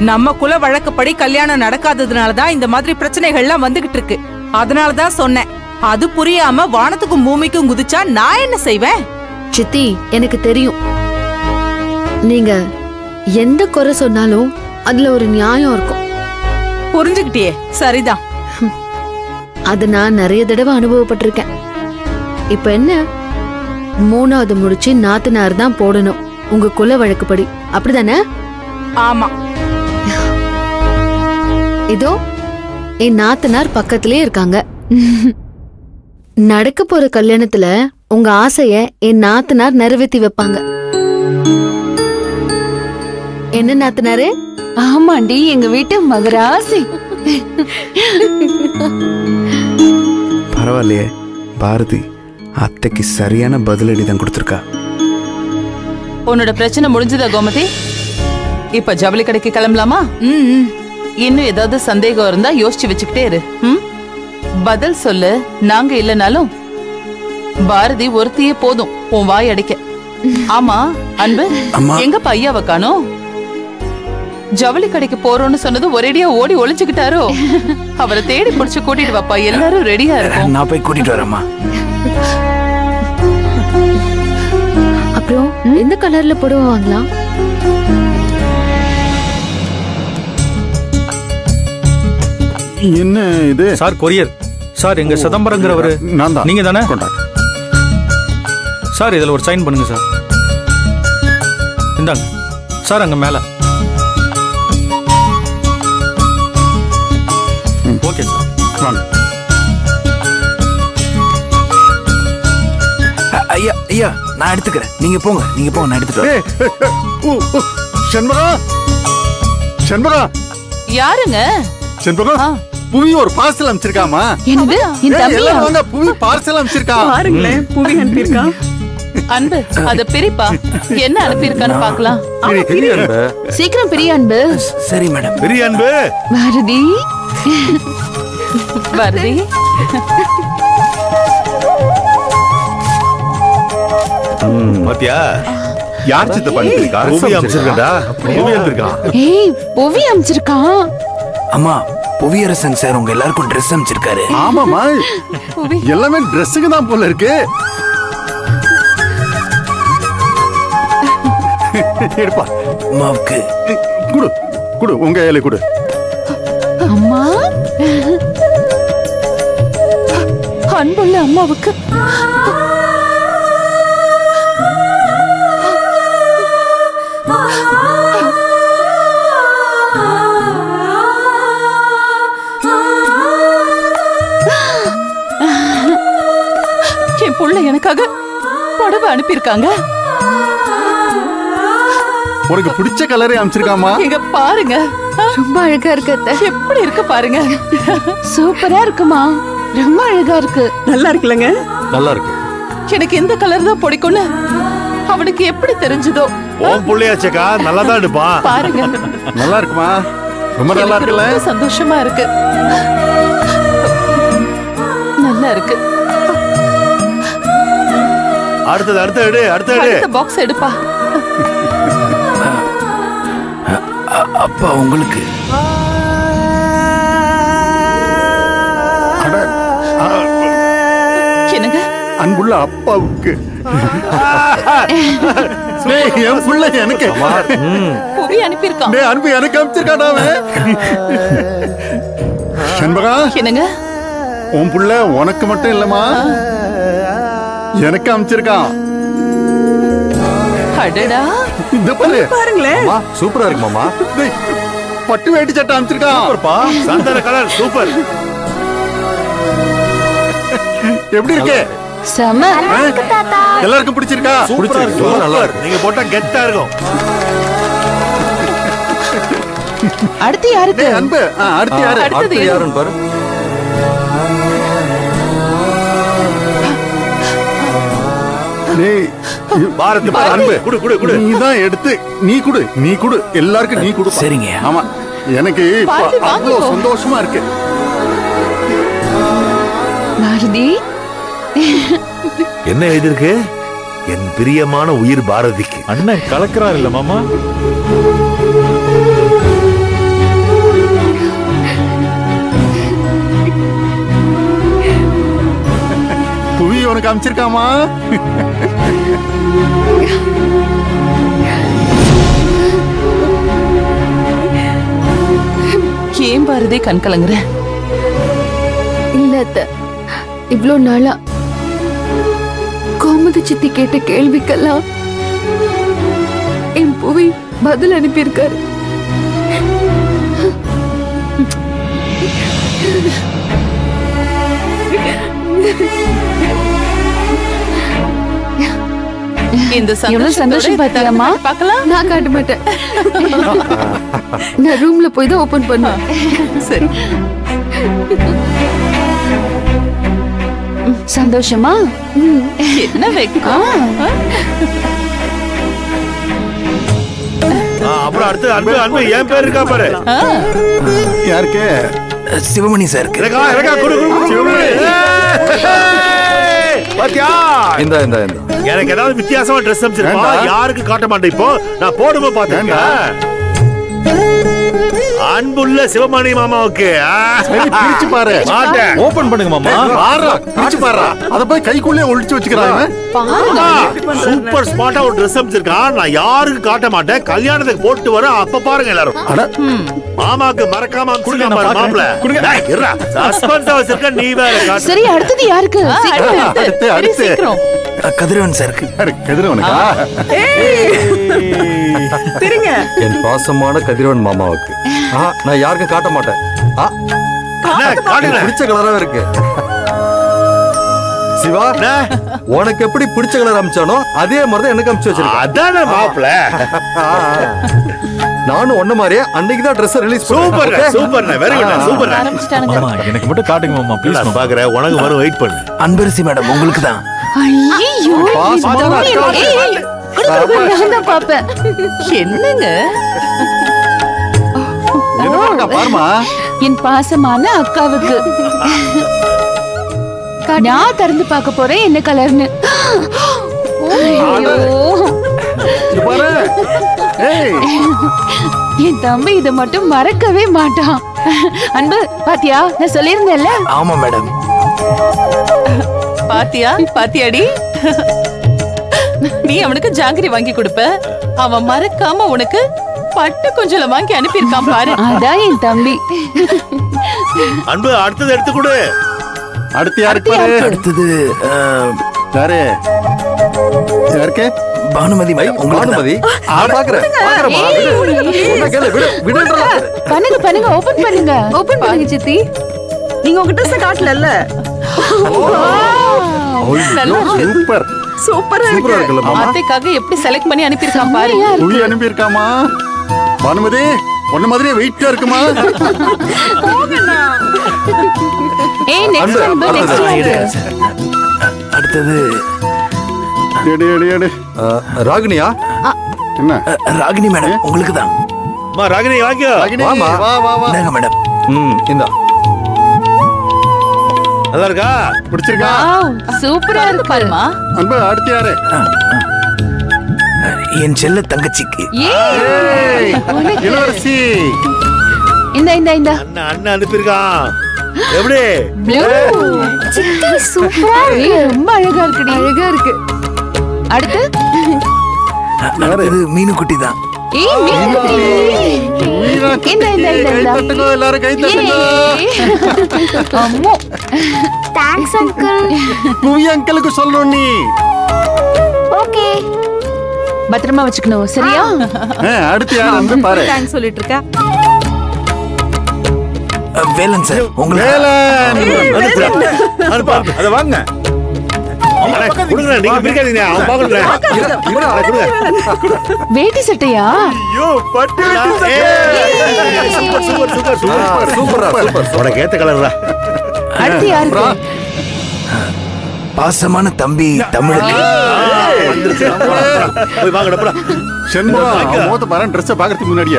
நம்ம குல வழக்கப்படி கல்யாணம் நடக்காததுனால தான் இந்த மாதிரி பிரச்சனைகள்லாம் வந்துகிட்டு இருக்கு அதனால தான் சொன்னேன் அது புரியாம வானத்துக்கும் பூமிக்கும் குதிச்சா நான் என்ன செய்வேன் சித்தி எனக்கு தெரியும் நீங்க எந்த குறை சொன்னாலும் அதுல ஒரு நியாயம் இருக்கும் புரிஞ்சுக்கிட்டியே சரிதான் அது நான் நிறைய தடவை அனுபவப்பட்டிருக்கேன் இப்ப என்ன மூணாவது முடிச்சு நாத்தனார் தான் போடணும் உங்க குல வழக்குப்படி அப்படிதானே ஆமா இதோ என் நாத்தனார் பக்கத்திலே இருக்காங்க நடக்க போற கல்யாணத்துல உங்க ஆசைய என் நாத்தனார் நிறைவேத்தி வைப்பாங்க என்ன நாத்தனாரே ஆமாண்டி எங்க வீட்டு மகராசி பரவாயில்லையே பாரதி அத்தைக்கு சரியான பதிலடி தான் கொடுத்துருக்கா உன்னோட பிரச்சனை முடிஞ்சதா கோமதி இப்ப ஜவுளி கடைக்கு கிளம்பலாமா ம், ம். இன்னும் ஏதாவது சந்தேகம் இருந்தா யோசிச்சு வச்சுக்கிட்டே இரு ம்? பதில் சொல்லு நாங்க இல்லனாலும் பாரதி ஒருத்தியே போதும் உன் வாய் அடிக்க ஆமா அன்பு அம்மா. எங்க பையாவ காணோம் ஜவுளி கடைக்கு போறோம்னு சொன்னது ஒரேடியா ஓடி ஒளிஞ்சுக்கிட்டாரோ அவரை தேடி புடிச்சு கூட்டிட்டு வாப்பா எல்லாரும் ரெடியா இருக்கும் நான் போய் கூட்டிட்டு வரேம்மா அப்புறம் எந்த கலர்ல புடவை வாங்கலாம் என்ன இது சார் கொரியர் சார் எங்க சிதம்பரங்கிறவரு நான் தான் நீங்க தானே கொண்டா சார் இதுல ஒரு சைன் பண்ணுங்க சார் இந்தாங்க சார் அங்க மேல ஓகே சார் வாங்க அ- ஐயா ஐயா நான் எடுத்துக்கிறேன் நீங்க போங்க நீங்க போங்க நான் எடுத்துட்டு வரேன். ஏய், ஊ, ஊ, செண்பகா செண்பகா யாருங்க செண்பகா ஆ. புவி ஒரு பார்சல் அனுப்பிச்சிருக்காமா என்னது என் ஏய், தம்பியா எல்லாரும் வாங்க புவி பார்சல் அனுப்பிச்சிருக்கா பாருங்களேன் புவி அனுப்பியிருக்கா அன்பு அத பிரிப்பா என்ன அனுப்பியிருக்கான்னு பாக்கலாம் சீக்கிரம் பெரிய அன்பு சரி மேடம் பெரிய அன்பு பாரதி பாரதி பாத்தியா யார் சித்த பண்ணிருக்கா பூவி அமைச்சிருக்கா பூவி அமைச்சிருக்கான் ஏய் புவி அமைச்சிருக்கான் அம்மா புவியரசன் சார் உங்க எல்லாருக்கும் ட்ரெஸ் அனுப்பிச்சிருக்காரு ஆமாமா எல்லாமே ட்ரெஸ்ஸுக்கு தான் போல இருக்கு எடுப்பா அம்மாவுக்கு ஏய், குடு குடு உங்க ஏழை குடு அம்மா அன்புள்ள அம்மாவுக்கு என் புள்ள எனக்காக புடவை அனுப்பியிருக்காங்க உனக்கு பிடிச்ச கலரே அனுப்பிச்சிருக்காமா இங்க பாருங்க ரொம்ப அழகா இருக்கு அத்தை. எப்படி இருக்கு பாருங்க சூப்பரா இருக்குமா ரொம்ப அழகா இருக்கு நல்லா இருக்குல்லங்க நல்லா இருக்கு எனக்கு இந்த கலர் தான் பிடிக்கும்னு அவனுக்கு எப்படி தெரிஞ்சதோ உன் புள்ளையாச்சக்கா நல்லா தான் எடுப்பான் பாருங்க நல்லா இருக்குமா ரொம்ப நல்லா எனக்கு இருக்குல்ல ரொம்ப சந்தோஷமா இருக்கு நல்லா இருக்கு அடுத்தது அடுத்த எடு அடுத்த எடு அடுத்த பாக்ஸ் எடுப்பா அ- அப்பா உங்களுக்கு அட, ஆ, என்னங்க அன்புள்ள அப்பாவுக்கு டேய், என் புள்ள எனக்கு புவி அனுப்பியிருக்கான் டேய், அன்பு எனக்கு அனுப்பிச்சிருக்காடா அவன் செண்பகா என்னங்க உன் புள்ள உனக்கு மட்டும் இல்லம்மா எனக்கு அனுப்பிச்சிருக்கான் அடடா இந்த பாரு பாருங்களேன் சூப்பரா இருக்கு மாமா டேய், பட்டு வேட்டி சட்டை அனுப்பிச்சிருக்கான் சூப்பர்ப்பா சந்தன கலர் சூப்பர் எப்படி இருக்கு செம ஆ? எல்லாருக்கும் பிடிச்சிருக்கா சூப்பரா இருக்கு ரொம்ப நல்லா இருக்கு நீங்க போட்டா கெத்தா இருக்கும் அடுத்து யாருக்கு டேய், அன்பு ஆ, அடுத்து யாரு அடுத்தது எது? பாரு டேய், பாரத் பாரு அன்பு குடு குடு குடு நீ தான் எடுத்து நீ குடு நீ குடு எல்லாருக்கும் நீ குடு சரிங்க. ஆமா எனக்கு இப்ப பாரதி, அவ்வளவு வாங்கிக்கோ. சந்தோஷமா இருக்கு பாரதி என்ன எழுதிருக்கு என் பிரியமான உயிர் பாரதிக்கு அண்ணன் கலக்கிறார் இல்ல மாமா காமிச்சிருக்காமா ஏன் பாரதி கண் கலங்குற இல்ல அத்தை இவ்ளோ நாளா கோமதி சித்தி கேட்ட கேள்விக்கெல்லாம் என் புவி பதில் அனுப்பியிருக்காரு இந்த எவ்வளவு சந்தோஷம் பாத்தியாம்மா? பார்க்கலாம் நான் காட்ட மாட்டேன் நான் ரூம்ல போய் தான் ஓபன் பண்ணுவேன் சரி சந்தோஷமா என்ன வெக்கம் ஆ, அப்புறம் அடுத்து அன்பு அன்பு என் பேர் இருக்கா பாரு ஆ, யாருக்கு சிவமணி சார் எனக்கா எனக்கா கொடு கொடு சிவமணி. ஏய், பாத்தியா இந்த இந்த இந்த எனக்கு ஏதாவது வித்தியாசமா ட்ரெஸ் அமைச்சிருப்பா வேண்டாம். யாருக்கு காட்ட மாட்டேன் இப்போ நான் போடும்போது பாத்தேன் அன்புள்ள சிவமணி மாமாவுக்கு ஆ. சரி, பிரிச்சு பாரு மாட்டேன் ஓபன் பண்ணுங்க மாமா பாரு பிரிச்சு பாரு அத போய் கைக்குள்ளே ஒளிச்சு வச்சுக்கிறாங்க ஆ, சூப்பர் ஸ்மார்ட்டா ஒரு ட்ரெஸ் அமைச்சிருக்கான் நான் யாருக்கு காட்ட மாட்டேன் கல்யாணத்துக்கு போட்டு வரேன் அப்ப பாருங்க எல்லாரும் அட மாமாக்கு மறக்காம அமைச்சிருக்கான் நான் பாரு பார்க்கறேன். மாப்பிள கொடுங்க. சஸ்பென்ஸா வச்சிருக்க நீ வேற காட்டு சரி அடுத்தது யாருக்கு ஆ, சீக்கிரம். அடுத்து, அடுத்து, சரி, அடுத்து. சீக்கிரம் கதிரவன் சாருக்கு யாரு, கதிரவனுக்கா சரிங்க என் பாசமான கதிரவன் மாமாவுக்கு ஆ நான் யாருக்கும் காட்ட மாட்டேன் ஆ என்ன, காட்டுங்க பிடிச்ச கலரா இருக்கு சிவா என்ன? உனக்கு எப்படி பிடிச்ச கலர் அமிச்சானோ அதே மாதிரி தான் எனக்கு அமிச்சு வச்சிருக்கேன் அதானே மாப்பிள நானும் ஒன்ன மாதிரியே அன்னைக்கு தான் dress release super super very good super ஆரம்பிச்சிட்டானுங்க எனக்கு மட்டும் காட்டுங்க மாமா நான் பாக்குறேன் உனக்கு வரும் வெயிட் பண்ணு அன்பரசி மேடம் உங்களுக்கு தான் ஐயையோ, பாசமான இது அக்கா. ஏய், ஏய், கொடுங்க, கொடுங்க, நான் தான் பாப்பேன் என்னங்க எது பாருங்க, பாருமா என் பாசமான அக்காவுக்கு நான் திறந்து பார்க்க போறேன் என்ன கலர்னு ஐயோ, இது பாரு ஏய் என் தம்பி இதை மட்டும் மறக்கவே மாட்டான் அன்பு பாத்தியா நான் சொல்லியிருந்தேன்ல ஆமா மேடம் பாத்தியா பாத்தியாடி நீ அவனுக்கு ஜாங்கிரி வாங்கி கொடுப்ப அவன் மறக்காம உனக்கு பட்டு கொஞ்சல வாங்கி அனுப்பியிருக்கான் பாரு அதான் என் தம்பி அன்பு அடுத்தது எடுத்து கொடு அடுத்து யாருக்கு பாரு அடுத்தது அஹ், யாரு யாருக்கு பானுமதி மேடம் உங்களுக்கு தான். பானுமதி நான் பாக்குறேன் பாக்குறேமா விடு சொன்னா கேளு விடு விடுன்றா பண்ணுங்க பண்ணுங்க ஓபன் பண்ணுங்க ஓபன் பண்ணுங்க சித்தி நீங்க உங்க ட்ரெஸ் காட்டல சூப்பர் சூப்பரா சூப்பரா இருக்கு இருக்குல்ல மாமா அத்தைக்காக எப்படி செலக்ட் பண்ணி அனுப்பியிருக்கான் பாரு புவி அனுப்பியிருக்காமா பானுமதி ஒண்ணு மாதிரியே வெயிட்டா இருக்குமா ஏய் நெக்ஸ்ட் அன்பு, அன்பு நெக்ஸ்ட் அடுத்தது. யாரு அடுத்தது எடு எடு எடு அஹ், ராகினியா என்ன அஹ், ராகினி மேடம் உங்களுக்கு தான் அம்மா ராகினி வாங்கிக்கோ ராகினி, வாமா. வா வா வா இந்தாங்க மேடம் ம் இந்தா நல்லா இருக்கா பிடிச்சிருக்கா வாவ் சூப்பரா இருக்கு பாருமா அன்பு அடுத்து யாரு என் செல்ல தங்கச்சிக்கு ஏய், இளவரசி இந்த இந்த இந்த அண்ணன் அண்ணன் அனுப்பியிருக்கான் எப்படி சூப்பரா இருக்கு ரொம்ப அழகா இருக்குடி அழகா இருக்கு அடுத்து அடுத்தது மீனுக்குட்டி தான் ஏய் மீனுக்குட்டி. மீனா இந்த இந்த இந்த கை இந்த தட்டுங்க எல்லாரும் கை தட்டுங்க ஏய். அம்மோ தேங்க்ஸ் அங்கிள் புவி அங்கிளுக்கு சொல்லணும் நீ ஓகே பத்திரமா வச்சுக்கணும் சரியா ஆ, அடுத்து யாரு வந்து பாரு தேங்க்ஸ் சொல்லிட்டு இருக்கா அஹ், வேலன் சார் உங்களுக்கு வேலன் அனுப்பா அதை வாங்க அண்ணே, கொடுங்க நீங்க பிரிக்காதீங்க அவன் பாக்கணும் கொடுங்க வேட்டி சட்டையா ஐயோ பட்டு ஏய், சூப்பர் சூப்பர் சூப்பர் சூப்பர் சூப்பரா சூப்பர் உனக்கு ஏத்த கலர்ரா அடுத்து யாருக்கு பாசமான தம்பி தமிழுக்கு வந்துருச்சு போய் வாங்கடா போடா செண்பகம் அவன் முகத்தை பாரு ட்ரெஸ் பாக்குறதுக்கு முன்னாடியே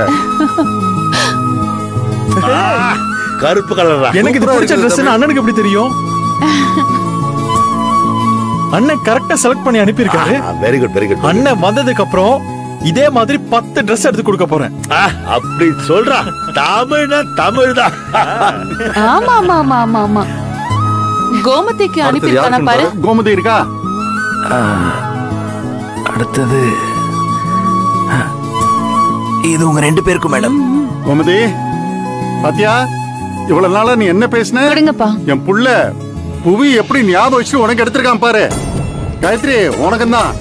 ஆ, கருப்பு கலர்ரா எனக்கு இது பிடிச்ச ட்ரெஸ் அண்ணனுக்கு எப்படி தெரியும் அண்ணன் கரெக்டா செலக்ட் பண்ணி அனுப்பியிருக்காரு வெரி குட் வெரி குட் அண்ணன் வந்ததுக்கு அப்புறம் இதே மாதிரி பத்து ட்ரெஸ் எடுத்து கொடுக்க போறேன் அப்படி சொல்றான் தமிழ்னா தமிழ் தான் ஆமா ஆமா ஆமா ஆமா ஆமா கோமதிக்கு அடுத்தது அனுப்பியிருக்கானா யாருக்குன்னு பாரு பாரு. கோமதி இருக்கா அடுத்தது ஆ, இது உங்க ரெண்டு பேருக்கும் மேடம் கோமதி பாத்தியா இவ்வளவு நாளா நீ என்ன பேசின விடுங்கப்பா என் புள்ள புவி எப்படி ஞாபகம் வச்சு உனக்கு எடுத்திருக்கான் பாரு காயத்ரி உனக்கும் தான்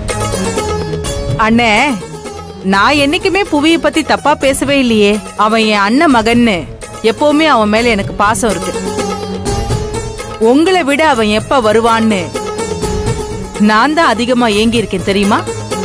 அண்ணே நான் என்னைக்குமே புவிய பத்தி தப்பா பேசவே இல்லையே அவன் என் அண்ணன் மகன்னு எப்பவுமே அவன் மேல எனக்கு பாசம் இருக்கு உங்களை விட அவன் எப்ப வருவான்னு நான் தான் அதிகமா ஏங்கி இருக்கேன் தெரியுமா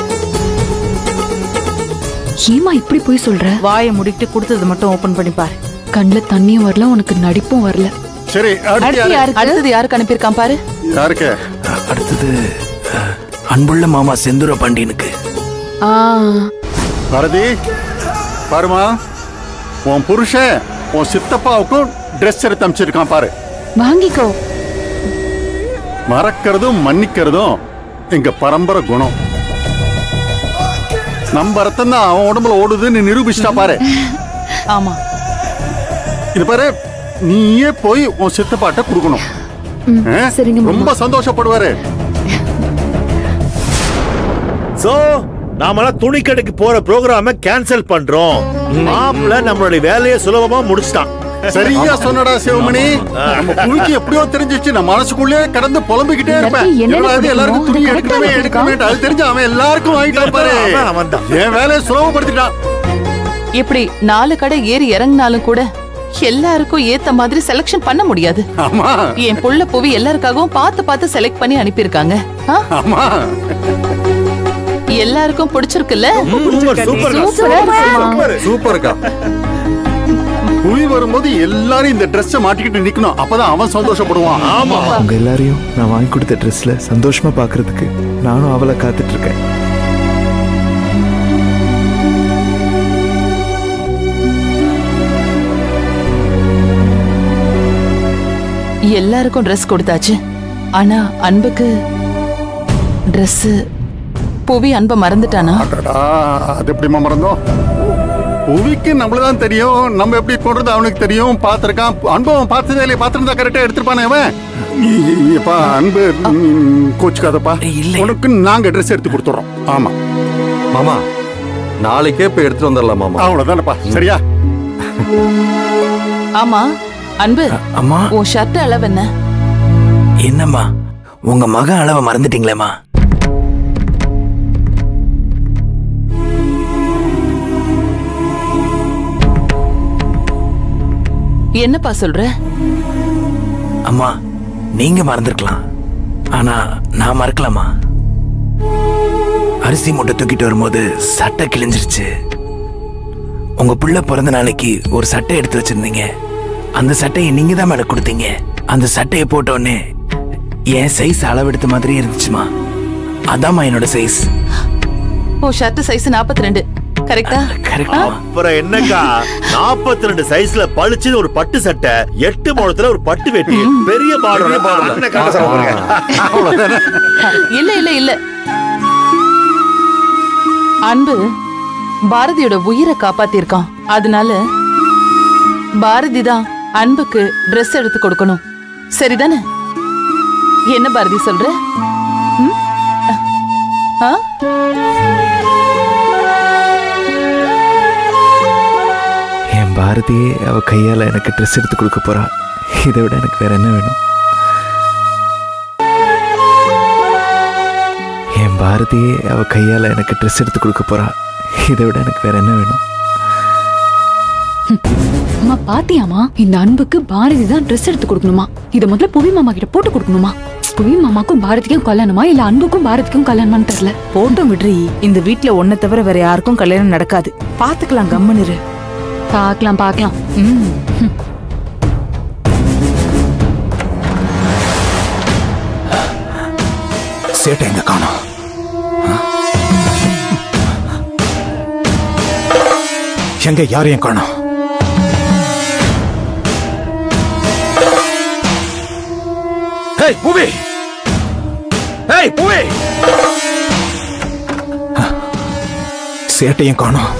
ஏமா இப்படி போய் சொல்ற வாயை முடிட்டு கொடுத்தது மட்டும் ஓபன் பண்ணி பாரு கண்ணுல தண்ணியும் வரல உனக்கு நடிப்பும் வரல சரி அடுத்து அடுத்து யாரு? யாருக்கு அடுத்தது யாருக்கு அனுப்பியிருக்கான் பாரு யாருக்கு அடுத்தது ஆ, அன்புள்ள மாமா செந்துர பாண்டியனுக்கு ஆ பாரதி பாருமா உன் புருஷன் உன் சித்தப்பாவுக்கும் ட்ரெஸ் எடுத்து அமைச்சிருக்கான் பாரு வாங்கிக்கோ மறக்கிறதும் மன்னிக்கிறதும் எங்க பரம்பரை குணம் நம்ம ரத்தம் தான் அவன் உடம்புல ஓடுதுன்னு நிரூபிச்சிட்டா பாரு ஆமா இது பாரு நீயே போய் உன் சித்தப்பாட்ட கொடுக்கணும் ஆ? சரிங்க மாமா. ரொம்ப சந்தோஷப்படுவாரு சோ நாமெல்லாம் துணி கடைக்கு போற ப்ரோக்ராம கேன்சல் பண்றோம் மாப்பிள்ள நம்மளுடைய வேலையை சுலபமா முடிச்சிட்டான் சரியா சொன்னடா சிவமணி நம்ம புவிக்கு எப்படியோ தெரிஞ்சிச்சு நான் மனசுக்குள்ளே கடந்து புலம்பிக்கிட்டே இருப்பேன் எல்லாத்தையும் என்னென்ன என்னடா இது, எல்லாருக்கும் கொடுக்கணுமோ, துணி அதை எடுக்கவே correct ஆ எடுக்கவே அது தெரிஞ்சு அவன் எல்லாருக்கும் வாங்கிட்டான் பாரு அவன் அவன்தான். என் வேலையை சுலபப்படுத்திட்டான் இப்படி நாலு கடை ஏறி இறங்கினாலும் கூட எல்லாருக்கும் ஏத்த மாதிரி செலக்ஷன் பண்ண முடியாது ஆமா என் புள்ள புவி எல்லாருக்காகவும் பார்த்து பார்த்து செலக்ட் பண்ணி அனுப்பியிருக்காங்க ஆ? ஆமா எல்லாருக்கும் பிடிச்சிருக்குல்ல சூப்பர் சூப்பர் சூப்பரா இருக்குமா சூப்பர்க்கா புவி வரும்போது எல்லாரும் இந்த ட்ரெஸ்ஸை மாட்டிக்கிட்டு நிக்கணும் அப்பதான் அவன் சந்தோஷப்படுவான் ஆமா உங்க எல்லாரையும் நான் வாங்கி கொடுத்த ட்ரெஸ்ல சந்தோஷமா பார்க்கிறதுக்கு நானும் அவளை காத்துட்டு இருக்கேன் எல்லாருக்கும் ட்ரெஸ் கொடுத்தாச்சு ஆனா அன்புக்கு Dress புவி அன்பை மறந்துட்டானா அடடா, அது எப்படிம்மா மறந்தோம் புவிக்கு நம்மளதான் தெரியும் நம்ம எப்படி போடுறது அவனுக்கு தெரியும் பார்த்திருக்கான் அனுபவம் பார்த்ததே இல்லையா பார்த்திருந்தா கரெக்டா எடுத்திருப்பானே அவன் இ- இ- இப்பா அன்பு ம், கோச்சுக்காதப்பா இல்லை. உனக்கு நாங்க ட்ரெஸ் எடுத்து கொடுத்துறோம் ஆமா மாமா நாளைக்கே போய் எடுத்துட்டு வந்துடலாம் மாமா அவ்வளவுதானப்பா சரியா ஆமா அன்பு அம்மா உன் ஷர்ட் அளவு என்ன என்னம்மா உங்க மகன் அளவை மறந்துட்டீங்களேம்மா என்னப்பா சொல்ற அம்மா நீங்க மறந்துருக்கலாம் ஆனா நான் மறக்கலாமா அரிசி மூட்டை தூக்கிட்டு வரும்போது சட்டை கிழிஞ்சிருச்சு உங்க புள்ள பிறந்த நாளைக்கு ஒரு சட்டை எடுத்து வச்சிருந்தீங்க அந்த சட்டையை நீங்க தான் மேடம் கொடுத்தீங்க அந்த சட்டையை போட்ட உடனே என் சைஸ் அளவெடுத்த மாதிரி இருந்துச்சுமா அதாம்மா என்னோட சைஸ் உன் ஷர்ட் சைஸ் 42 ரெண்டு கரெக்டா கரெக்டா அப்புறம் என்னக்கா 42 ரெண்டு சைஸ்ல பளிச்சுன்னு ஒரு பட்டு சட்டை எட்டு முழத்துல ஒரு பட்டு வெட்டி பெரிய பெரிய border. பாடல அவ்வளவுதானே இல்ல இல்ல இல்ல அன்பு பாரதியோட உயிரை காப்பாத்திருக்கான் அதனால பாரதி தான் அன்புக்கு Dress எடுத்து கொடுக்கணும் சரிதானே என்ன பாரதி சொல்ற ம்? ஆ? என் பாரதியே அவ கையால எனக்கு ட்ரெஸ் எடுத்து கொடுக்க போறா இதை விட எனக்கு வேற என்ன வேணும் என் பாரதியே அவ கையால எனக்கு ட்ரெஸ் எடுத்து கொடுக்க போறா இதை விட எனக்கு வேற என்ன வேணும் அம்மா பாத்தியாமா இந்த அன்புக்கு பாரதி தான் ட்ரெஸ் எடுத்து கொடுக்கணுமா இத முதல்ல புவி மாமா கிட்ட போட்டு கொடுக்கணுமா புவி மாமாக்கும் பாரதிக்கும் கல்யாணமா இல்ல அன்புக்கும் பாரதிக்கும் கல்யாணமான்னு தெரியல போட்டும் விட்ரி இந்த வீட்ல ஒன்ன தவிர வேற யாருக்கும் கல்யாணம் நடக்காது பாத்துக்கலாம் கம்முன்னு இரு. பார்க்கலாம் பார்க்கலாம் ம் சேட்டை எங்க காணோம் எங்க யாரையும் காணோம் ஹேய் புவி ஹேய் புவி சேட்டையும் காணோம்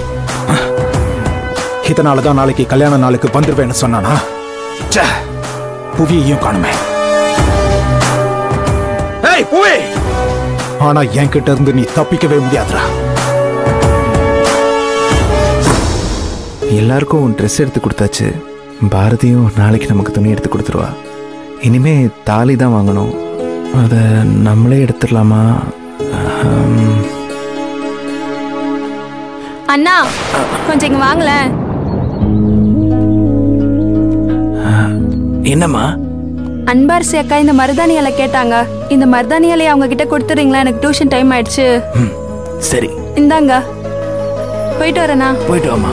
இதனால தான் நாளைக்கு கல்யாண நாளுக்கு வந்துருவேன்னு சொன்னானா ச்சே, புவியையும் காணுமே ஏய் பூவே ஆனா என்கிட்ட இருந்து நீ தப்பிக்கவே முடியாதுடா எல்லாருக்கும் ட்ரெஸ் எடுத்து கொடுத்தாச்சு பாரதியும் நாளைக்கு நமக்கு துணி எடுத்து கொடுத்துருவா இனிமே தாலி தான் வாங்கணும் அதை நம்மளே எடுத்துடலாமா ஆம், அண்ணா கொஞ்சம் இங்க வாங்களேன் என்னம்மா அன்பார்சி அக்கா இந்த மருதாணி இலை கேட்டாங்க இந்த மருதாணி இலையை அவங்க கிட்ட கொடுத்துறீங்களா எனக்கு டியூஷன் டைம் ஆயிடுச்சு சரி இந்தாங்க போயிட்டு வரேண்ணா போயிட்டு வாமா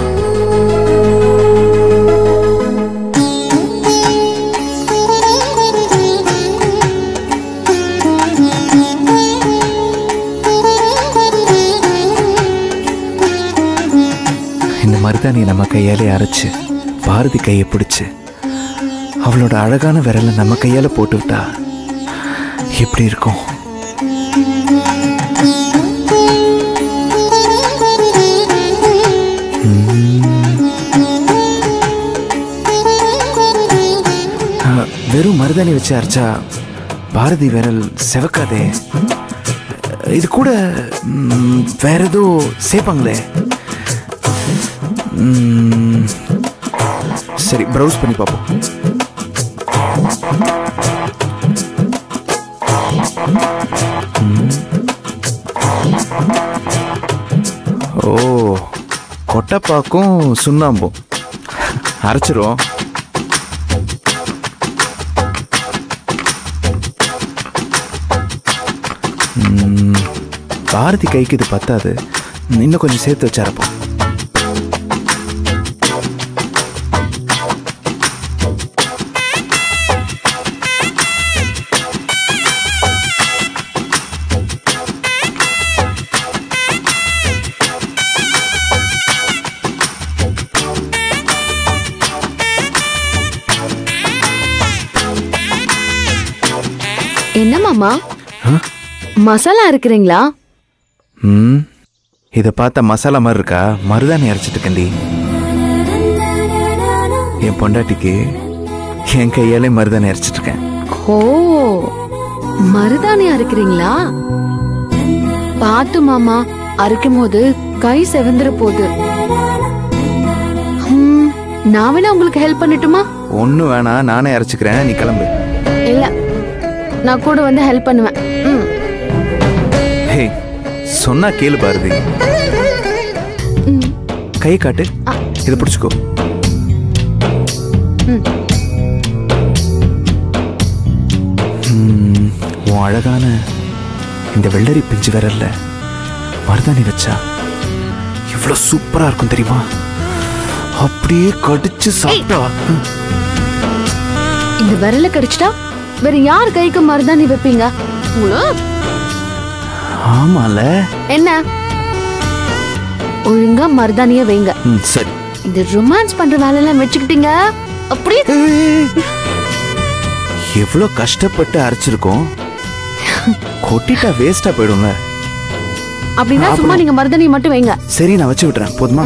இந்த மருதாணியை நம்ம கையாலே அரைச்சு பாரதி கையை பிடிச்சு அவளோட அழகான விரலை நம்ம கையால போட்டு விட்டா எப்படி இருக்கும் ஆ, வெறும் மருதாணி வச்சு அரைச்சா பாரதி விரல் செவக்காதே இது கூட ம், வேற ஏதோ சேர்ப்பாங்களே ம், சரி ப்ரௌஸ் பண்ணி பார்ப்போம் ம். ஓ கொட்டைப்பாக்கும் சுண்ணாம்பும் அரைச்சிரும் ம், பாரதி கைக்கு இது பத்தாது இன்னும் கொஞ்சம் சேர்த்து வச்சாரப்போம் என்ன மாமா மசாலா இருக்கிறீங்களா ம் இதை பார்த்தா மசாலா மாதிரி இருக்கா மருதாணி அரைச்சிட்டு இருக்கேன்டி என் பொண்டாட்டிக்கு என் கையாலே மருதாணி அரைச்சிட்டு இருக்கேன் ஓ மருதாணி அரைக்கிறீங்களா பாத்து மாமா அரைக்கும் போது கை செவந்துற போகுது ம், நான் வேணா உங்களுக்கு ஹெல்ப் பண்ணட்டுமா ஒன்றும் வேணாம் நானே அரைச்சிக்கிறேன் நீ கிளம்பு இல்ல நான் கூட வந்து ஹெல்ப் பண்ணுவேன் ம். ஹே சொன்னா கேளு பாரதி கை காட்டு இதை பிடிச்சிக்கோ ம், உன் அழகான இந்த வெள்ளரி பிஞ்சு விரல்ல மருதாணி வச்சா இவ்வளோ சூப்பரா இருக்கும் தெரியுமா அப்படியே கடிச்சு சாப்பிட்டா ம், இந்த விரல கடிச்சிட்டா வேற யார் கைக்கு மருதாணி வைப்பீங்க உங்களோ ஆமால என்ன ஒழுங்கா மருதாணிய வைங்க ம் சரி இந்த ரொமான்ஸ் பண்ற வேலையெல்லாம் வச்சுக்கிட்டீங்க அப்படியே எவ்வளோ கஷ்டப்பட்டு அரைச்சிருக்கோம் கொட்டிட்டா வேஸ்டா போயிடுங்க அப்படின்னா சும்மா அப்புறம்? நீங்க மருதாணியை மட்டும் வைங்க சரி நான் வச்சு விட்டுறேன் போதுமா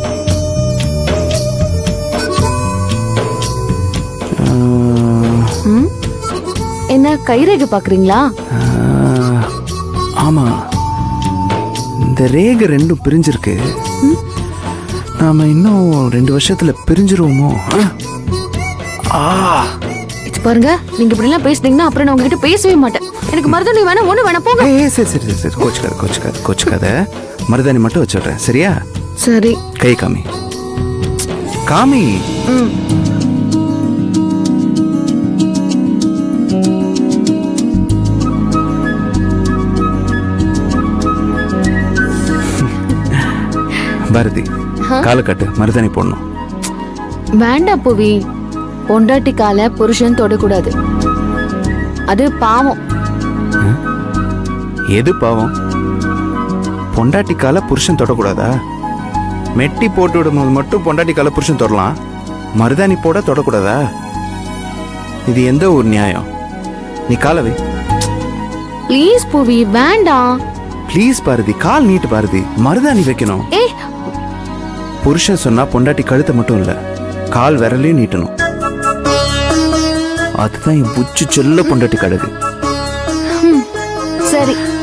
ஆஹ், ம்? என்ன கைரேகை பாக்குறீங்களா ஆஹ், ஆமா இந்த ரேகை ரெண்டும் பிரிஞ்சிருக்கு நாம இன்னும் ரெண்டு வருஷத்துல பிரிஞ்சிருவோமோ ஆ இது பாருங்க நீங்க இப்படி எல்லாம் பேசுனீங்கன்னா அப்புறம் நான் உங்ககிட்ட பேசவே மாட்டேன் எனக்கு மருதாணி வேணாம் ஒண்ணு வேணாம் போங்க ஏய் சரி சரி சரி சரி கோச்சுக்காத கோச்சுக்காத கோச்சுக்காத மருதாணி மட்டும் வச்சிடுறேன் சரியா சரி கை காமி காமி ம் பாரதி ஆ? காலை கட்டு மருதாணி போடணும் வேண்டாம் புவி பொண்டாட்டி கால புருஷன் தொடக்கூடாது அது பாவம் எது பாவம் பொண்டாட்டி காலை புருஷன் தொடக்கூடாதா மெட்டி போட்டு விடும்போது மட்டும் பொண்டாட்டி காலை புருஷன் தொடலாம் மருதாணி போட தொடக்கூடாதா இது எந்த ஒரு நியாயம் நீ காலை வை ப்ளீஸ் புவி வேண்டாம் ப்ளீஸ் பாரதி கால் நீட்டு பாரதி மருதாணி வைக்கணும் ஏய் புருஷன் சொன்னா பொண்டாட்டி கழுத்தை மட்டும் இல்ல கால் விரலையும் நீட்டணும் அதுதான் என் புச்சு செல்ல பொண்டாட்டி கழகு சரி